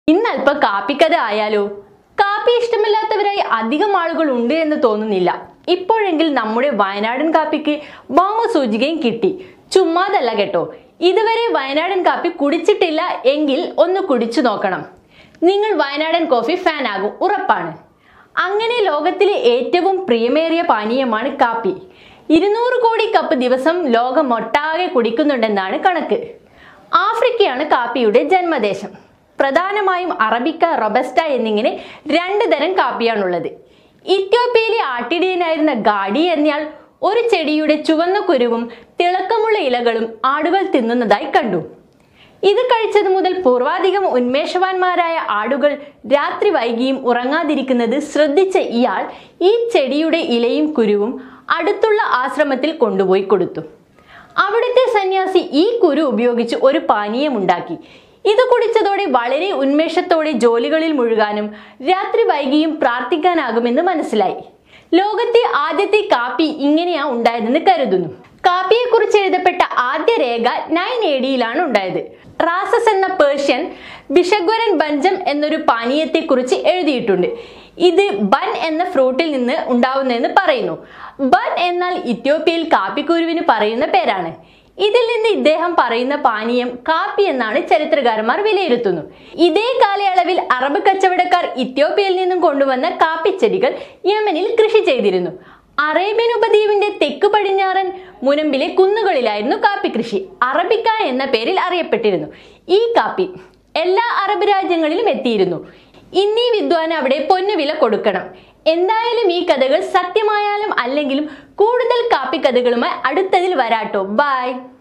ഇന്ന് അല്പം കാപ്പിക്കഥ ആയാലോ കാപ്പി ഇഷ്ടമില്ലാത്തവരായി അധികം ആളുകൾ ഉണ്ട് എന്ന് തോന്നുന്നില്ല ഇപ്പോഴെങ്കിൽ നമ്മുടെ വയനാടൻ കാപ്പിക്ക് ബാമ സൂചികയും കിട്ടി ചുമ്മാതല്ല കേട്ടോ ഇതുവരെ വയനാടൻ കാപ്പി കുടിച്ചിട്ടില്ല എങ്കിൽ ഒന്ന് കുടിച്ചു നോക്കണം നിങ്ങൾ വയനാടൻ കോഫി ഫാൻ ആകും ഉറപ്പാണ് അങ്ങനെ ലോകത്തിലെ ഏറ്റവും പ്രിയമേറിയ പാനീയമാണ് കാപ്പി ഇരുന്നൂറ് കോടി കപ്പ് ദിവസം ലോകമൊട്ടാകെ കുടിക്കുന്നുണ്ടെന്നാണ് കണക്ക് ആഫ്രിക്കയാണ് കാപ്പിയുടെ ജന്മദേശം പ്രധാനമായും അറബിക്ക റൊബസ്റ്റ എന്നിങ്ങനെ രണ്ട് തരം കാപ്പിയാണുള്ളത് ഇത്യോപ്യയിലെ ആട്ടിടയനായിരുന്ന ഗാഡി എന്നയാൾ ഒരു ചെടിയുടെ ചുവന്ന കുരുവും തിളക്കമുള്ള ഇലകളും ആടുകൾ തിന്നുന്നതായി കണ്ടു ഇത് കഴിച്ചത് മുതൽ പൂർവാധികം ഉന്മേഷവാന്മാരായ ആടുകൾ രാത്രി വൈകിയും ഉറങ്ങാതിരിക്കുന്നത് ശ്രദ്ധിച്ച ഇയാൾ ഈ ചെടിയുടെ ഇലയും കുരുവും അടുത്തുള്ള ആശ്രമത്തിൽ കൊണ്ടുപോയി കൊടുത്തു അവിടുത്തെ സന്യാസി ഈ കുരു ഉപയോഗിച്ച് ഒരു പാനീയമുണ്ടാക്കി ഇത് കുടിച്ചതോടെ വളരെ ഉന്മേഷത്തോടെ ജോലികളിൽ മുഴുകാനും രാത്രി വൈകിയും പ്രാർത്ഥിക്കാനാകുമെന്ന് മനസ്സിലായി ലോകത്തെ ആദ്യത്തെ കാപ്പി ഇങ്ങനെയാ ഉണ്ടായതെന്ന് കരുതുന്നു കാപ്പിയെക്കുറിച്ച് എഴുതപ്പെട്ട ആദ്യ രേഖ നയൻ എ ഡിയിലാണ് ഉണ്ടായത് റാസസ് എന്ന പേർഷ്യൻ ബിഷഗ്വരൻ ബഞ്ചം എന്നൊരു പാനീയത്തെക്കുറിച്ച് എഴുതിയിട്ടുണ്ട് ഇത് ബൻ എന്ന ഫ്രൂട്ടിൽ നിന്ന് ഉണ്ടാവുന്നതെന്ന് പറയുന്നു ബൻ എന്നാൽ ഇത്യോപ്യയിൽ കാപ്പിക്കുരുവിന് പറയുന്ന പേരാണ് ഇതിൽ നിന്ന് ഇദ്ദേഹം പറയുന്ന പാനീയം കാപ്പി എന്നാണ് ചരിത്രകാരന്മാർ വിലയിരുത്തുന്നു ഇതേ കാലയളവിൽ അറബ് കച്ചവടക്കാർ ഇത്യോപ്യയിൽ നിന്നും കൊണ്ടുവന്ന കാപ്പിച്ചെടികൾ യമനിൽ കൃഷി ചെയ്തിരുന്നു അറേബ്യൻ ഉപദ്വീപിന്റെ തെക്ക് പടിഞ്ഞാറൻ മുനമ്പിലെ കുന്നുകളിലായിരുന്നു കാപ്പി കൃഷി അറബിക്ക എന്ന പേരിൽ അറിയപ്പെട്ടിരുന്നു ഈ കാപ്പി എല്ലാ അറബ് രാജ്യങ്ങളിലും എത്തിയിരുന്നു ഇന്നീ വിദ്വാന് അവിടെ പൊന്നുവില കൊടുക്കണം എന്തായാലും ഈ കഥകൾ സത്യമായാലും അല്ലെങ്കിലും കൂടുതൽ കാപ്പി കഥകളുമായി അടുത്തതിൽ വരാട്ടോ ബൈ